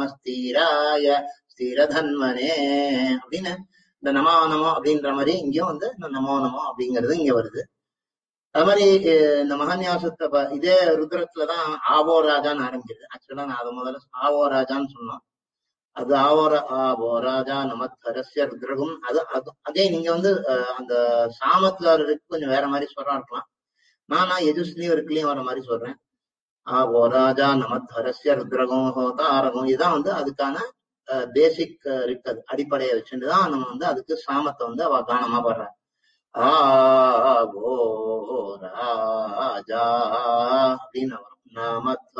ஸ்தீராய ஸ்திரதன்வனே அப்படின்னு இந்த நமோ நமோ அப்படின்ற மாதிரி இங்கேயும் வந்து இந்த நமோ நமோ அப்படிங்கிறது இங்க வருது அது மாதிரி அஹ், இந்த மகாநியாசத்தை ப- இதே ருத்ரத்துலதான் ஆவோ ராஜான்னு ஆரம்பிக்குது ஆக்சுவலா நான் அதை முதல்ல ஆவோ ராஜான்னு சொன்னோம் அது ஆவோர ஆவோ ராஜா நமத்ஹரஸ்ய ருத்ரகும் அது அது அதே நீங்க வந்து அஹ், அந்த சாமத்துல வர்றதுக்கு கொஞ்சம் வேற மாதிரி சொல்றா இருக்கலாம் நான் நான் எஜுஸ்லயும் இருக்குலயும் வர மாதிரி சொல்றேன் ஆவோ ராஜா நமத்ஹரஸ்ய ருத்ரகம் ஹோதாரகம் இதுதான் வந்து அதுக்கான பேசிக் இருக்கு அது அடிப்படையை வச்சுட்டு தான் நம்ம வந்து அதுக்கு சாமத்தை வந்து அவ கானமா பாடுறாங்க ஆவோ ராஜா அப்படின்னு வரும் நமத்